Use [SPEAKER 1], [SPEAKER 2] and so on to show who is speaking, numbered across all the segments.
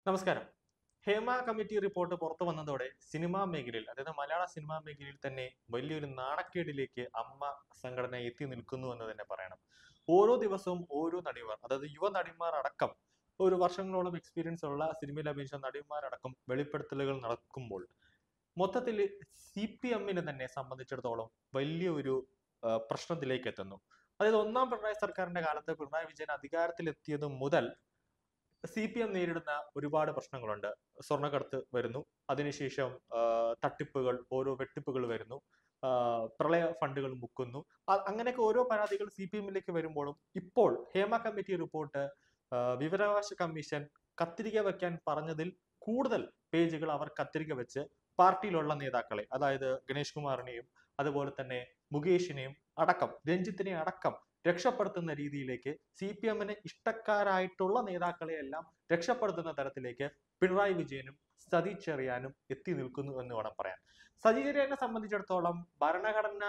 [SPEAKER 1] നമസ്കാരം Hema committee report പുറത്തു വന്നതോടെ സിനിമാ മേഖലയിൽ അതായത് മലയാള സിനിമാ മേഖലയിൽ തന്നെ വലിയൊരു നാണക്കേടിലേക്ക് അമ്മ സംഘടന എത്തി നിൽക്കുന്നു എന്ന് തന്നെ പറയണം ഓരോ ദിവസവും ഓരോ നടിമാർ അതായത് യുവ നടിമാർ അടക്കം ഒരു വർഷങ്ങളോളം എക്സ്പീരിയൻസ് ഉള്ള സിനിമയിൽ അഭിനയിച്ച നടിമാരടക്കം വെളിപ്പെടുത്തലുകൾ നടക്കുമ്പോൾ മൊത്തത്തിൽ സി പി എമ്മിനെ തന്നെ സംബന്ധിച്ചിടത്തോളം വലിയൊരു ആ, പ്രശ്നത്തിലേക്ക് എത്തുന്നു അതായത് ഒന്നാം പിണറായി സർക്കാരിന്റെ കാലത്ത് പിണറായി വിജയൻ അധികാരത്തിലെത്തിയത് മുതൽ സി പി എം നേരിടുന്ന ഒരുപാട് പ്രശ്നങ്ങളുണ്ട് സ്വർണ്ണക്കടത്ത് വരുന്നു അതിനുശേഷം ആ, തട്ടിപ്പുകൾ ഓരോ വെട്ടിപ്പുകൾ വരുന്നു ആ, പ്രളയ ഫണ്ടുകൾ മുക്കുന്നു അ- അങ്ങനെയൊക്കെ ഓരോ പരാതികൾ സി പി എമ്മിലേക്ക് വരുമ്പോഴും ഇപ്പോൾ ഹേമ കമ്മിറ്റി റിപ്പോർട്ട് ആ, വിവരാവകാശ കമ്മീഷൻ കത്തിരിക വെക്കാൻ പറഞ്ഞതിൽ കൂടുതൽ പേജുകൾ അവർ കത്തിരിക വെച്ച് പാർട്ടിയിലുള്ള നേതാക്കളെ അതായത് ഗണേഷ് കുമാറിനെയും അതുപോലെ തന്നെ മുകേഷിനെയും അടക്കം രഞ്ജിത്തിനെ അടക്കം രക്ഷപ്പെടുത്തുന്ന രീതിയിലേക്ക് സി പി എമ്മിന് ഇഷ്ടക്കാരായിട്ടുള്ള നേതാക്കളെ എല്ലാം രക്ഷപ്പെടുത്തുന്ന തരത്തിലേക്ക് പിണറായി വിജയനും സതി ചെറിയാനും എത്തി നിൽക്കുന്നു എന്ന് വേണം പറയാൻ സതി ചെറിയാനെ സംബന്ധിച്ചിടത്തോളം ഭരണഘടന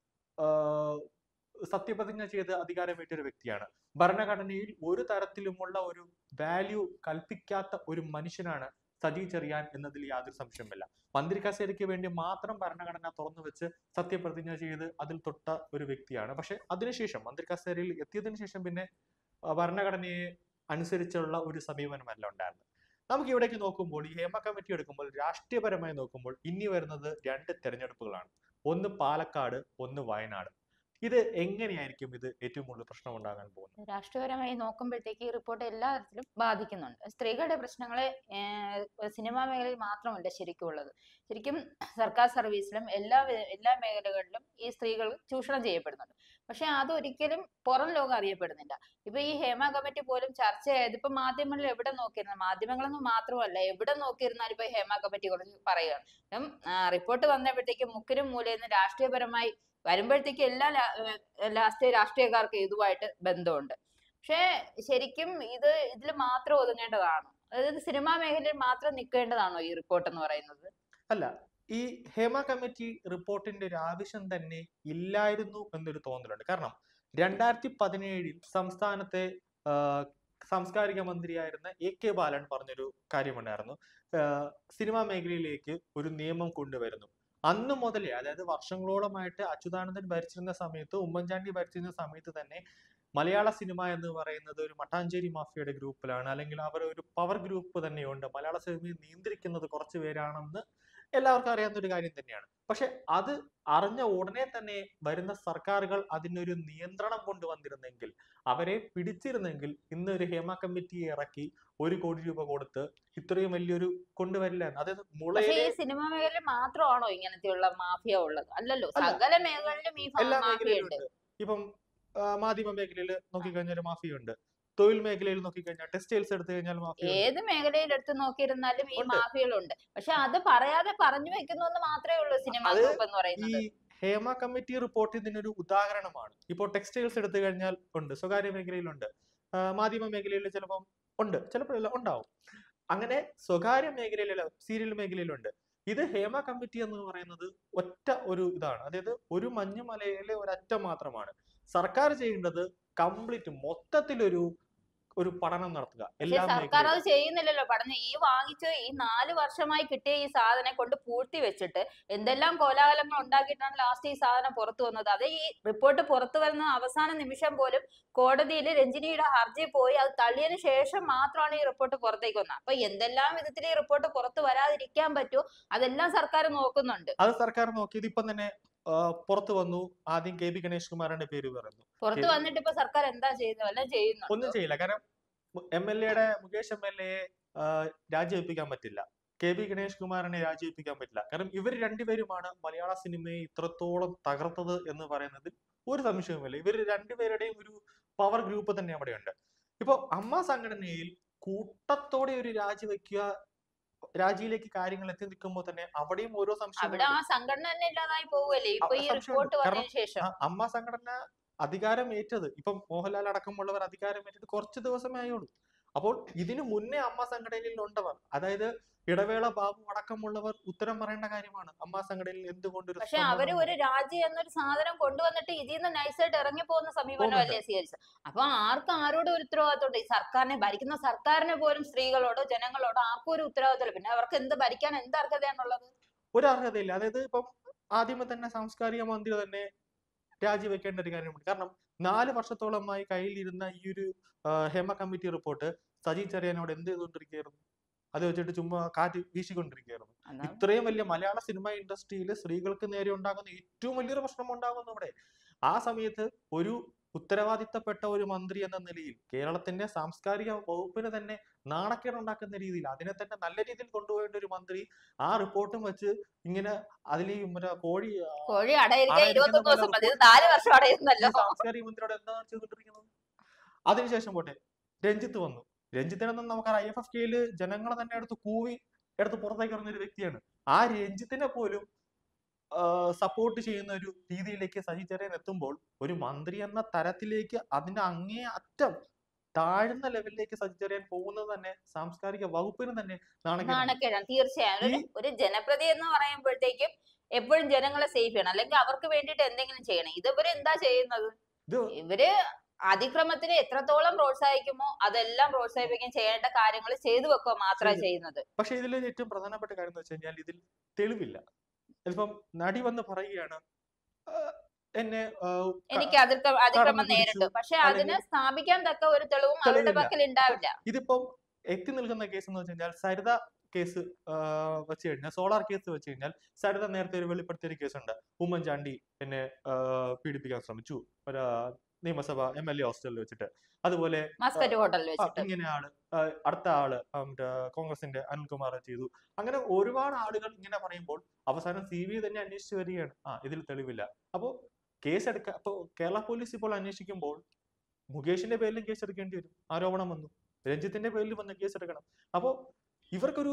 [SPEAKER 1] ആഹ്, സത്യപ്രതിജ്ഞ ചെയ്ത് അധികാരമേറ്റ ഒരു വ്യക്തിയാണ് ഭരണഘടനയിൽ ഒരു തരത്തിലുമുള്ള ഒരു വാല്യൂ കൽപ്പിക്കാത്ത ഒരു മനുഷ്യനാണ് സജി ചെറിയാൻ എന്നതിൽ യാതൊരു സംശയമില്ല മന്ത്രി കസേരയ്ക്ക് വേണ്ടി മാത്രം ഭരണഘടന തുറന്നു വെച്ച് സത്യപ്രതിജ്ഞ ചെയ്ത് അതിൽ തൊട്ട ഒരു വ്യക്തിയാണ് പക്ഷെ അതിനുശേഷം മന്ത്രി കസേരയിൽ എത്തിയതിനു ശേഷം പിന്നെ ആ, ഭരണഘടനയെ അനുസരിച്ചുള്ള ഒരു സമീപനമല്ല ഉണ്ടായിരുന്നത് നമുക്ക് ഇവിടേക്ക് നോക്കുമ്പോൾ ഈ ഹേമ കമ്മിറ്റി എടുക്കുമ്പോൾ രാഷ്ട്രീയപരമായി നോക്കുമ്പോൾ ഇനി വരുന്നത് രണ്ട് തെരഞ്ഞെടുപ്പുകളാണ് ഒന്ന് പാലക്കാട് ഒന്ന് വയനാട് ഇത് എങ്ങനെയായിരിക്കും ഇത് ഏറ്റവും കൂടുതൽ പ്രശ്നം ഉണ്ടാകാൻ പോകുന്നത്
[SPEAKER 2] രാഷ്ട്രീയപരമായി നോക്കുമ്പോഴത്തേക്ക് ഈ റിപ്പോർട്ട് എല്ലാ തരത്തിലും ബാധിക്കുന്നുണ്ട് സ്ത്രീകളുടെ പ്രശ്നങ്ങളെ ഏഹ്, സിനിമാ മേഖലയിൽ മാത്രമല്ല ശരിക്കും ഉള്ളത് ശരിക്കും സർക്കാർ സർവീസിലും എല്ലാ വേ- എല്ലാ മേഖലകളിലും ഈ സ്ത്രീകൾ ചൂഷണം ചെയ്യപ്പെടുന്നുണ്ട് പക്ഷെ അതൊരിക്കലും പുറം ലോകം അറിയപ്പെടുന്നില്ല ഇപ്പൊ ഈ ഹേമ കമ്മിറ്റി പോലും ചർച്ച ചെയ്ത് ഇപ്പൊ മാധ്യമങ്ങളിൽ എവിടെ നോക്കിയിരുന്ന മാധ്യമങ്ങളൊന്നും മാത്രമല്ല എവിടെ നോക്കിയിരുന്നാലും ഇപ്പൊ ഹേമ കമ്മിറ്റി കുറിച്ച് പറയുകയാണ് റിപ്പോർട്ട് വന്നപ്പോഴത്തേക്കും മുക്കിനും മൂലയെന്ന് രാഷ്ട്രീയപരമായി വരുമ്പോഴത്തേക്ക് എല്ലാ ലാസ്റ്റ് രാഷ്ട്രീയക്കാർക്ക് ഇതുമായിട്ട് ബന്ധമുണ്ട് പക്ഷേ ശരിക്കും ഇത് ഇതിൽ മാത്രം ഒതുങ്ങേണ്ടതാണോ അതായത് സിനിമാ മേഖലയിൽ മാത്രം നിൽക്കേണ്ടതാണോ ഈ റിപ്പോർട്ട് എന്ന് പറയുന്നത്
[SPEAKER 1] അല്ല ഈ ഹേമ കമ്മിറ്റി റിപ്പോർട്ടിന്റെ ഒരു ആവശ്യം തന്നെ ഇല്ലായിരുന്നു എന്നൊരു തോന്നലുണ്ട് കാരണം രണ്ടായിരത്തി പതിനേഴിൽ സംസ്ഥാനത്തെ ആ, സാംസ്കാരിക മന്ത്രിയായിരുന്ന എ കെ ബാലൻ പറഞ്ഞൊരു കാര്യമുണ്ടായിരുന്നു ആ, സിനിമാ മേഖലയിലേക്ക് ഒരു നിയമം കൊണ്ടുവരുന്നു അന്ന് മുതലേ അതായത് വർഷങ്ങളോളമായിട്ട് അച്യുതാനന്ദൻ ഭരിച്ചിരുന്ന സമയത്ത് ഉമ്മൻചാണ്ടി ഭരിച്ചിരുന്ന സമയത്ത് തന്നെ മലയാള സിനിമ എന്ന് പറയുന്നത് ഒരു മട്ടാഞ്ചേരി മാഫിയയുടെ ഗ്രൂപ്പിലാണ് അല്ലെങ്കിൽ അവർ ഒരു പവർ ഗ്രൂപ്പ് തന്നെയുണ്ട് മലയാള സിനിമയെ നിയന്ത്രിക്കുന്നത് കുറച്ച് പേരാണെന്ന് എല്ലാവർക്കും അറിയാവുന്ന ഒരു കാര്യം തന്നെയാണ് പക്ഷെ അത് അറിഞ്ഞ ഉടനെ തന്നെ വരുന്ന സർക്കാരുകൾ അതിനൊരു നിയന്ത്രണം കൊണ്ടുവന്നിരുന്നെങ്കിൽ അവരെ പിടിച്ചിരുന്നെങ്കിൽ ഇന്ന് ഒരു ഹേമ കമ്മിറ്റിയെ ഇറക്കി ഒരു കോടി രൂപ കൊടുത്ത് ഇത്രയും വലിയൊരു കൊണ്ടുവരില്ല അതായത്
[SPEAKER 2] പക്ഷേ
[SPEAKER 1] മുളയിലെ
[SPEAKER 2] ഈ സിനിമാ മേഖലയിൽ മാത്രമാണോ ഇങ്ങനത്തെയുള്ള മാഫിയ ഉള്ളത് അല്ലല്ലോ
[SPEAKER 1] അല്ല.
[SPEAKER 2] സകല മേഖലകളിലും ഈ
[SPEAKER 1] എല്ലാ
[SPEAKER 2] മാഫിയ
[SPEAKER 1] മേഖലയിലും
[SPEAKER 2] ഉണ്ട്
[SPEAKER 1] ഉണ്ട് ഇപ്പം ആ, മാധ്യമ മേഖലയിൽ നോക്കിക്കഴിഞ്ഞാൽ ഒരു മാഫിയുണ്ട് തൊഴിൽ മേഖലയിൽ നോക്കിക്കഴിഞ്ഞാൽ ടെക്സ്റ്റൈൽസ് എടുത്തു കഴിഞ്ഞാൽ മാഫിയ
[SPEAKER 2] ഏത് മേഖലയിൽ എടുത്ത് നോക്കിയിരുന്നാലും ഈ
[SPEAKER 1] ഉണ്ട്.
[SPEAKER 2] മാഫിയകളുണ്ട് പക്ഷെ അത് പറയാതെ പറഞ്ഞു വെക്കുന്നു എന്ന് മാത്രമേ ഉള്ളൂ സിനിമ
[SPEAKER 1] അത്
[SPEAKER 2] ഗ്രൂപ്പ് എന്ന്
[SPEAKER 1] ഈ
[SPEAKER 2] പറയുന്നത്
[SPEAKER 1] ഹേമ കമ്മിറ്റി റിപ്പോർട്ട് ഇതിനൊരു ഉദാഹരണമാണ് ഇപ്പോൾ ടെക്സ്റ്റൈൽസ് എടുത്തു കഴിഞ്ഞാൽ ഉണ്ട് സ്വകാര്യ മേഖലയിലുണ്ട് ആ, മാധ്യമ മേഖലയിൽ ചിലപ്പം ഉണ്ട് ചിലപ്പോഴല്ല ഉണ്ടാവും അങ്ങനെ സ്വകാര്യ മേഖലയിലല്ല സീരിയൽ മേഖലയിലുണ്ട് ഇത് ഹേമ കമ്മിറ്റി എന്ന് പറയുന്നത് ഒറ്റ ഒരു ഇതാണ് അതായത് ഒരു മഞ്ഞുമലയിലെ ഒരറ്റം മാത്രമാണ് സർക്കാർ ചെയ്യേണ്ടത് കംപ്ലീറ്റ് മൊത്തത്തിലൊരു ഒരു പഠനം നടത്തുക
[SPEAKER 2] പക്ഷെ
[SPEAKER 1] എല്ലാ
[SPEAKER 2] സർക്കാർ
[SPEAKER 1] മേഖലയിലും
[SPEAKER 2] അത് ചെയ്യുന്നില്ലല്ലോ പഠനം ഈ വാങ്ങിച്ച് ഈ നാല് വർഷമായി കിട്ടിയ ഈ സാധനം കൊണ്ട് പൂഴ്ത്തി വെച്ചിട്ട് എന്തെല്ലാം കോലാഹലങ്ങൾ ഉണ്ടാക്കിയിട്ടാണ് ലാസ്റ്റ് ഈ സാധനം പുറത്തു വന്നത് അത് ഈ റിപ്പോർട്ട് പുറത്തു വരുന്ന അവസാന നിമിഷം പോലും കോടതിയിൽ രഞ്ജിനിയുടെ ഹർജി പോയി അത് തള്ളിയതിനു ശേഷം മാത്രമാണ് ഈ റിപ്പോർട്ട് പുറത്തേക്ക് വന്നത് അപ്പൊ എന്തെല്ലാം വിധത്തിൽ ഈ റിപ്പോർട്ട് പുറത്തു വരാതിരിക്കാൻ പറ്റുമോ അതെല്ലാം സർക്കാർ നോക്കുന്നുണ്ട്
[SPEAKER 1] അത് സർക്കാർ നോക്കിയത് ഇപ്പം തന്നെ ആ, പുറത്തു വന്നു ആദ്യം കെ ബി ഗണേഷ് കുമാറിന്റെ പേര് പറയുന്നു
[SPEAKER 2] പുറത്തു
[SPEAKER 1] ശരി.
[SPEAKER 2] വന്നിട്ട് ഇപ്പൊ സർക്കാർ എന്താ ചെയ്യുന്നത് വല്ലതും
[SPEAKER 1] ഒന്നും
[SPEAKER 2] ചെയ്യുന്നുണ്ടോ
[SPEAKER 1] ചെയ്യില്ല കാരണം എം എൽ എയുടെ മുകേഷ് എം എൽ എയെ രാജിവെപ്പിക്കാൻ പറ്റില്ല കെ ബി ഗണേഷ് കുമാറിനെ രാജിവെപ്പിക്കാൻ പറ്റില്ല കാരണം ഇവർ രണ്ടുപേരുമാണ് മലയാള സിനിമയെ ഇത്രത്തോളം തകർത്തത് എന്ന് പറയുന്നതിൽ ഒരു സംശയവുമില്ല ഇവർ രണ്ടുപേരുടെയും ഒരു പവർ ഗ്രൂപ്പ് തന്നെ അവിടെയുണ്ട് ഇപ്പൊ അമ്മ സംഘടനയിൽ കൂട്ടത്തോടെ ഒരു രാജിവെക്കുക രാജിയിലേക്ക് കാര്യങ്ങൾ എത്തി നിൽക്കുമ്പോൾ തന്നെ അവിടെയും ഓരോ
[SPEAKER 2] അവിടെ
[SPEAKER 1] സംശയം
[SPEAKER 2] ആ സംഘടന തന്നെ ഇല്ലാതായി പോവുമല്ലേ ഇപ്പൊ ഈ
[SPEAKER 1] സംശയമുണ്ട്.
[SPEAKER 2] റിപ്പോർട്ട്
[SPEAKER 1] കാരണം
[SPEAKER 2] വന്നതിന് ശേഷം
[SPEAKER 1] ആ അമ്മ സംഘടന അധികാരം ഏറ്റത് ഇപ്പം മോഹൻലാൽ അടക്കമുള്ളവർ അധികാരം ഏറ്റത് കുറച്ച് ദിവസമേ ആയുള്ളൂ അപ്പോൾ ഇതിനു മുന്നേ അമ്മ സംഘടനയിൽ ഉണ്ടവർ അതായത് ഇടവേള ബാബു അടക്കമുള്ളവർ ഉത്തരം പറയേണ്ട കാര്യമാണ് അമ്മ സംഘടനയിൽ എന്തുകൊണ്ട് ഒരു
[SPEAKER 2] പക്ഷെ
[SPEAKER 1] സ്പന്ദനം
[SPEAKER 2] അവര് ഒരു
[SPEAKER 1] വന്നു?
[SPEAKER 2] രാജ്യം എന്നൊരു സാധനം കൊണ്ടുവന്നിട്ട് ഇതിൽ നിന്ന് നൈസായിട്ട് ഇറങ്ങി പോകുന്ന സമീപനമല്ലേ സ്വീകരിച്ചത് അപ്പൊ ആർക്കും ആരോടും ഒരു ഉത്തരവാദിത്വം ഈ സർക്കാരിനെ ഭരിക്കുന്ന സർക്കാരിന് പോലും സ്ത്രീകളോടോ ജനങ്ങളോടോ ആർക്കും ഒരു ഉത്തരവാദിത്തമില്ല പിന്നെ അവർക്ക് എന്ത് ഭരിക്കാൻ എന്ത് അർഹതയാണുള്ളത്
[SPEAKER 1] ഒരു അർഹതയില്ല അതായത് ഇപ്പം ആദ്യമേ തന്നെ സാംസ്കാരിക മന്ത്രി തന്നെ രാജിവെക്കേണ്ട ഒരു കാര്യമുണ്ട് കാരണം നാല് വർഷത്തോളമായി കയ്യിലിരുന്ന ഈ ഒരു ആ, ഹേമ കമ്മിറ്റി റിപ്പോർട്ട് സജി ചെറിയാനോട് എന്ത് ചെയ്തുകൊണ്ടിരിക്കുകയായിരുന്നു അത് വെച്ചിട്ട് ചുമ്മാ കാറ്റ് വീശിക്കൊണ്ടിരിക്കുകയായിരുന്നു
[SPEAKER 2] അതാണ്
[SPEAKER 1] ഇത്രയും വലിയ മലയാള സിനിമ ഇൻഡസ്ട്രിയിൽ സ്ത്രീകൾക്ക് നേരെ ഉണ്ടാകുന്ന ഏറ്റവും വലിയൊരു പ്രശ്നം ഉണ്ടാകുന്നു ഇവിടെ ആ സമയത്ത് ഒരു ഉത്തരവാദിത്തപ്പെട്ട ഒരു മന്ത്രി എന്ന നിലയിൽ കേരളത്തിന്റെ സാംസ്കാരിക വകുപ്പിന് തന്നെ നാണക്കേടുണ്ടാക്കുന്ന രീതിയിൽ അതിനെ തന്നെ നല്ല രീതിയിൽ കൊണ്ടുപോകേണ്ട ഒരു മന്ത്രി ആ റിപ്പോർട്ടും വെച്ച് ഇങ്ങനെ അതിൽ ഈ മറ്റേ കോഴി ആ,
[SPEAKER 2] കോഴി അടയിരിക്കാൻ
[SPEAKER 1] അടയിരിക്കുന്ന
[SPEAKER 2] ഇരുപത്തൊന്ന്
[SPEAKER 1] പോലെ
[SPEAKER 2] ദിവസം മതി ഇത്
[SPEAKER 1] report-
[SPEAKER 2] നാല് വർഷം
[SPEAKER 1] ഈ
[SPEAKER 2] അടയുന്നല്ലോ
[SPEAKER 1] സാംസ്കാരിക മന്ത്രിയോട് എന്താണ് ചെയ്തുകൊണ്ടിരിക്കുന്നത് അതിനുശേഷം പോട്ടെ രഞ്ജിത്ത് വന്നു രഞ്ജിത്തിനൊന്നും നമുക്ക് ഐ എഫ് എഫ് കെയില് ജനങ്ങളെ തന്നെ എടുത്ത് കൂവി എടുത്ത് പുറത്തേക്ക് ഇറങ്ങിയ ഒരു വ്യക്തിയാണ് ആ രഞ്ജിത്തിനെ പോലും സപ്പോർട്ട് ചെയ്യുന്ന ഒരു രീതിയിലേക്ക് സജി ചെറിയൻ എത്തുമ്പോൾ ഒരു മന്ത്രി എന്ന തരത്തിലേക്ക് അതിന്റെ അങ്ങേ അറ്റം താഴ്ന്ന ലെവലിലേക്ക് സജി ചെറിയാൻ പോകുന്നത് തന്നെ സാംസ്കാരിക വകുപ്പിന് തന്നെ നാണക്കേടാണ്
[SPEAKER 2] നാണക്കേടാണ് തീർച്ചയായും ഒരു- ഒരു ജനപ്രതി എന്ന് പറയുമ്പോഴത്തേക്കും എപ്പോഴും ജനങ്ങളെ സേഫ് ചെയ്യണം അല്ലെങ്കിൽ അവർക്ക് വേണ്ടിയിട്ട് എന്തെങ്കിലും ചെയ്യണം ഇതിവര് എന്താ ചെയ്യുന്നത്
[SPEAKER 1] ഇത്
[SPEAKER 2] ഇവര് അതിക്രമത്തിന് എത്രത്തോളം പ്രോത്സാഹിക്കുമോ അതെല്ലാം പ്രോത്സാഹിപ്പിക്കാൻ ചെയ്യേണ്ട കാര്യങ്ങൾ ചെയ്തു വെക്കുക മാത്രമേ
[SPEAKER 1] ശരി.
[SPEAKER 2] ചെയ്യുന്നത്
[SPEAKER 1] പക്ഷെ ഇതിൽ ഏറ്റവും പ്രധാനപ്പെട്ട കാര്യം എന്ന് വെച്ച് കഴിഞ്ഞാൽ ഇതിൽ തെളിവില്ല ഇപ്പം നടി വന്ന് പറയുകയാണ് "ആ, എന്നെ ആ, ക-
[SPEAKER 2] എനിക്ക് അതിക്രമ അതിക്രമം
[SPEAKER 1] പിടിച്ചു,
[SPEAKER 2] നേരിട്ടു പക്ഷെ അതിനെ
[SPEAKER 1] അല്ലെങ്കിൽ-
[SPEAKER 2] സ്ഥാപിക്കാൻ തക്ക ഒരു തെളിവും അവരുടെ
[SPEAKER 1] തെളിവില്ല.
[SPEAKER 2] പക്കൽ ഉണ്ടാവില്ല
[SPEAKER 1] ഇതിപ്പം എത്തി നിൽക്കുന്ന കേസ് എന്ന് വെച്ച് കഴിഞ്ഞാൽ സരിത കേസ് ആ, വെച്ച് കഴിഞ്ഞാൽ സോളാർ കേസ് വെച്ച് കഴിഞ്ഞാൽ സരിത നേരത്തെ ഒരു വെളിപ്പെടുത്തിയ ഒരു കേസുണ്ട് ഉമ്മൻചാണ്ടി എന്നെ ആ, പീഡിപ്പിക്കാൻ ശ്രമിച്ചു ഒരു ആ, നിയമസഭ എം എൽ എ ഹോസ്റ്റലിൽ വെച്ചിട്ട് അതുപോലെ
[SPEAKER 2] മസ്കറ്റ് ഹോട്ടലിൽ
[SPEAKER 1] ആ,
[SPEAKER 2] വെച്ചിട്ട്
[SPEAKER 1] ഇങ്ങനെ ആള് ആ, അടുത്ത ആള് ആ, മറ്റേ കോൺഗ്രസിന്റെ അനിൽകുമാർ ചെയ്തു അങ്ങനെ ഒരുപാട് ആളുകൾ ഇങ്ങനെ പറയുമ്പോൾ അവസാനം സി ബി തന്നെ അന്വേഷിച്ചു വരികയാണ് ആ ഇതിൽ തെളിവില്ല അപ്പോ കേസ് എടുക്ക അപ്പോ കേരള പോലീസ് ഇപ്പോൾ അന്വേഷിക്കുമ്പോൾ മുകേഷിന്റെ പേരിലും കേസ് എടുക്കേണ്ടി വരും ആരോപണം വന്നു രഞ്ജിത്തിന്റെ പേരിൽ വന്ന് കേസ് എടുക്കണം അപ്പോ ഇവർക്കൊരു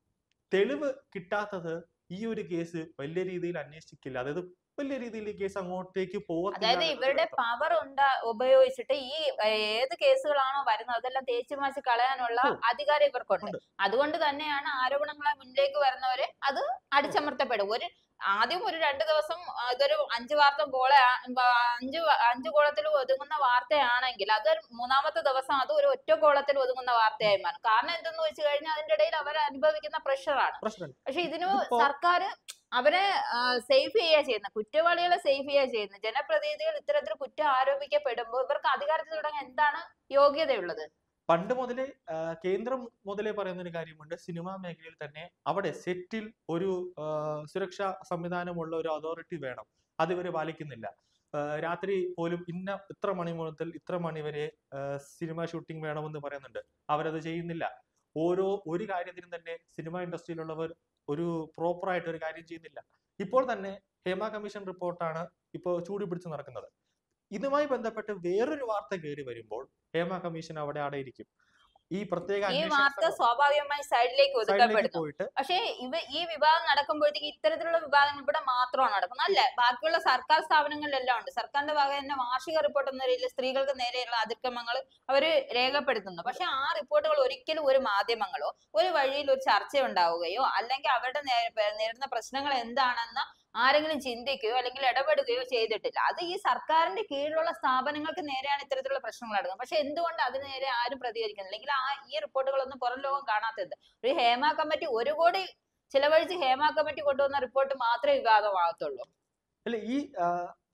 [SPEAKER 1] തെളിവ് കിട്ടാത്തത് ഈ ഒരു കേസ് വലിയ രീതിയിൽ അന്വേഷിക്കില്ല അതായത് വലിയ രീതിയിൽ ഈ കേസ് അങ്ങോട്ടേക്ക് പോകത്തില്ല
[SPEAKER 2] അതായത്
[SPEAKER 1] എന്നൊരു
[SPEAKER 2] ഇവരുടെ
[SPEAKER 1] അർത്ഥം.
[SPEAKER 2] പവർ ഉണ്ടാ ഉപയോഗിച്ചിട്ട് ഈ ഏർ, ഏത് കേസുകളാണോ വരുന്നത് അതെല്ലാം തേച്ചു മാച്ച് കളയാനുള്ള
[SPEAKER 1] ഉം.
[SPEAKER 2] അധികാരം ഇവർക്കുണ്ട്
[SPEAKER 1] ഉണ്ട്.
[SPEAKER 2] അതുകൊണ്ട് തന്നെയാണ് ആരോപണങ്ങളെ മുന്നിലേക്ക് വരുന്നവരെ അത് അടിച്ചമർത്തപ്പെടും ഒരു ആദ്യം ഒരു രണ്ട് ദിവസം ആ, ഇതൊരു അഞ്ച് വാർത്ത കോള അഞ്ച് വ- അഞ്ച് കോളത്തിൽ ഒതുങ്ങുന്ന വാർത്തയാണെങ്കിൽ അത് മൂന്നാമത്തെ ദിവസം അത് ഒരു ഒറ്റ കോളത്തിൽ ഒതുങ്ങുന്ന വാർത്തയായി മാറും കാരണം എന്തെന്ന് വെച്ച് കഴിഞ്ഞാൽ അതിന്റെ ഇടയിൽ അവർ അനുഭവിക്കുന്ന പ്രഷറാണ്
[SPEAKER 1] പ്രശ്നം
[SPEAKER 2] പക്ഷെ ഇതിന്
[SPEAKER 1] ഇതിപ്പോ-
[SPEAKER 2] സർക്കാർ അവരെ സേഫ് ചെയ്യുക ചെയ്യുന്നത് കുറ്റവാളികളെ സേഫ് ചെയ്യുക ചെയ്യുന്നത് ജനപ്രതിനിധികൾ ഇത്തരത്തിൽ കുറ്റം ആരോപിക്കപ്പെടുമ്പോൾ ഇവർക്ക് അധികാരത്തിൽ തുടങ്ങാൻ എന്താണ് യോഗ്യതയുള്ളത്
[SPEAKER 1] പണ്ട് മുതലേ ആ, കേന്ദ്രം മുതലേ പറയുന്ന ഒരു കാര്യമുണ്ട് സിനിമാ മേഖലയിൽ തന്നെ അവിടെ സെറ്റിൽ ഒരു ആ, സുരക്ഷാ സംവിധാനമുള്ള ഒരു അതോറിറ്റി വേണം അത് ഇവര് പാലിക്കുന്നില്ല ആ, രാത്രി പോലും ഇന്ന ഇത്ര മണി മുതൽ ഇത്ര മണി വരെ സിനിമ ഷൂട്ടിംഗ് വേണമെന്ന് പറയുന്നുണ്ട് അവരത് ചെയ്യുന്നില്ല ഓരോ ഒരു കാര്യത്തിനും തന്നെ സിനിമ ഇൻഡസ്ട്രിയിലുള്ളവർ ഒരു പ്രോപ്പർ ആയിട്ട് ഒരു കാര്യം ചെയ്യുന്നില്ല ഇപ്പോൾ തന്നെ ഹേമ കമ്മീഷൻ റിപ്പോർട്ടാണ് ഇപ്പോൾ ചൂടി പിടിച്ച് നടക്കുന്നത് ഇതുമായി ബന്ധപ്പെട്ട് വേറൊരു വാർത്ത കയറി വരുമ്പോൾ ഹേമ കമ്മീഷൻ അവിടെ അവിടെ ഇരിക്കും ഈ പ്രത്യേക
[SPEAKER 2] ഈ
[SPEAKER 1] അന്വേഷണ
[SPEAKER 2] വാർത്ത
[SPEAKER 1] സംഘം
[SPEAKER 2] സ്വാഭാവികമായി സൈഡിലേക്ക്
[SPEAKER 1] സൈഡിലേക്ക്
[SPEAKER 2] ഒതുക്കപ്പെടുന്നു
[SPEAKER 1] പോയിട്ട്
[SPEAKER 2] പക്ഷേ ഇവ ഈ വിവാദം നടക്കുമ്പോഴത്തേക്ക് ഇത്തരത്തിലുള്ള വിവാദങ്ങൾ ഇവിടെ മാത്രമാണ് നടക്കുന്നത് അല്ല ബാക്കിയുള്ള സർക്കാർ സ്ഥാപനങ്ങളിലെല്ലാം ഉണ്ട് സർക്കാരിന്റെ ഭാഗം തന്നെ വാർഷിക റിപ്പോർട്ട് എന്ന രീതിയിൽ സ്ത്രീകൾക്ക് നേരെയുള്ള അതിക്രമങ്ങൾ അവർ രേഖപ്പെടുത്തുന്നു പക്ഷെ ആ റിപ്പോർട്ടുകൾ ഒരിക്കലും ഒരു മാധ്യമങ്ങളോ ഒരു വഴിയിൽ ഒരു ചർച്ച ഉണ്ടാവുകയോ അല്ലെങ്കിൽ അവരുടെ നേ- നേരിടുന്ന പ്രശ്നങ്ങൾ എന്താണെന്ന് ആരെങ്കിലും ചിന്തിക്കുകയോ അല്ലെങ്കിൽ ഇടപെടുകയോ ചെയ്തിട്ടില്ല അത് ഈ സർക്കാരിന്റെ കീഴിലുള്ള സ്ഥാപനങ്ങൾക്ക് നേരെയാണ് ഇത്തരത്തിലുള്ള പ്രശ്നങ്ങൾ നടക്കുന്നത് പക്ഷെ എന്തുകൊണ്ട് അതിന് നേരെ ആരും പ്രതികരിക്കുന്നില്ല അല്ലെങ്കിൽ ആ ഈ റിപ്പോർട്ടുകളൊന്നും പുറം ലോകം കാണാത്തത് ഒരു ഹേമ കമ്മിറ്റി ഒരു കോടി ചിലവഴിച്ച് ഹേമ കമ്മിറ്റി കൊണ്ടുവന്ന റിപ്പോർട്ട് മാത്രമേ വിവാദമാകത്തുള്ളൂ
[SPEAKER 1] അല്ല ഈ ആ,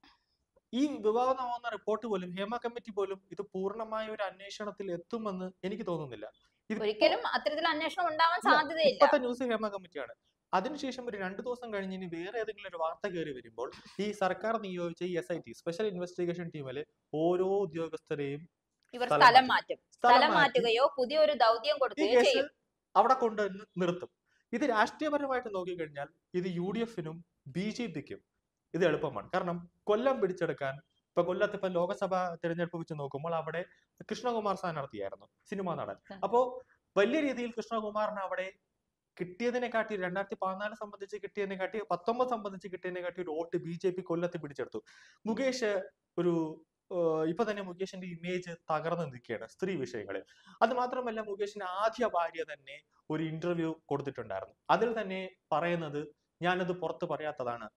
[SPEAKER 1] ഈ വിവാദമാവുന്ന റിപ്പോർട്ട് പോലും ഹേമ കമ്മിറ്റി പോലും ഇത് പൂർണ്ണമായ ഒരു അന്വേഷണത്തിൽ എത്തുമെന്ന് എനിക്ക് തോന്നുന്നില്ല ഇതിപ്പോ-
[SPEAKER 2] ഒരിക്കലും അത്തരത്തിൽ അന്വേഷണം ഉണ്ടാവാൻ
[SPEAKER 1] ഇല്ല,
[SPEAKER 2] സാധ്യതയില്ല
[SPEAKER 1] ഇപ്പത്തെ ന്യൂസ് ഹേമ കമ്മിറ്റിയാണ് അതിനുശേഷം ഒരു രണ്ടു ദിവസം കഴിഞ്ഞ് ഇനി വേറെ ഏതെങ്കിലും ഒരു വാർത്ത കയറി വരുമ്പോൾ ഈ സർക്കാർ നിയോഗിച്ച ഈ S I T special investigation ടീമിലെ ഓരോ ഉദ്യോഗസ്ഥരെയും
[SPEAKER 2] ഇവർ
[SPEAKER 1] സ്ഥലം
[SPEAKER 2] സ്ഥലം
[SPEAKER 1] മാറ്റും.
[SPEAKER 2] മാറ്റും
[SPEAKER 1] സ്ഥലം
[SPEAKER 2] സ്ഥലം
[SPEAKER 1] മാറ്റി
[SPEAKER 2] മാറ്റുകയോ പുതിയൊരു ദൗത്യം
[SPEAKER 1] ഈ
[SPEAKER 2] കൊടുക്കുകയോ
[SPEAKER 1] കേസ്
[SPEAKER 2] ചെയ്യും
[SPEAKER 1] അവിടെ കൊണ്ട് നിർത്തും ഇത് രാഷ്ട്രീയപരമായിട്ട് നോക്കിക്കഴിഞ്ഞാൽ ഇത് യു ഡി എഫിനും ബി ജെ പിക്കും ഇത് എളുപ്പമാണ് കാരണം കൊല്ലം പിടിച്ചെടുക്കാൻ ഇപ്പൊ കൊല്ലത്ത് ഇപ്പൊ ലോക്സഭ തിരഞ്ഞെടുപ്പ് വെച്ച് നോക്കുമ്പോൾ അവിടെ കൃഷ്ണകുമാർ സ്ഥാനാർത്ഥിയായിരുന്നു സിനിമാ നടൻ
[SPEAKER 2] ഉം.
[SPEAKER 1] അപ്പോ വലിയ രീതിയിൽ കൃഷ്ണകുമാറിന് അവിടെ കിട്ടിയതിനെക്കാട്ടി രണ്ടായിരത്തി പതിനാല് സംബന്ധിച്ച് കിട്ടിയതിനെക്കാട്ടി പത്തൊമ്പത് സംബന്ധിച്ച് കിട്ടിയതിനെക്കാട്ടി ഒരു വോട്ട് ബി ജെ പി കൊല്ലത്ത് പിടിച്ചെടുത്തു മുകേഷ് ഒരു ഏഹ് ഇപ്പൊ തന്നെ മുകേഷിന്റെ ഇമേജ് തകർന്നു നിൽക്കുകയാണ് സ്ത്രീ വിഷയങ്ങളിൽ അത് മാത്രമല്ല മുകേഷിന്റെ ആദ്യ ഭാര്യ തന്നെ ഒരു ഇന്റർവ്യൂ കൊടുത്തിട്ടുണ്ടായിരുന്നു അതിൽ തന്നെ പറയുന്നത് ഞാനത് പുറത്ത് പറയാത്തതാണ്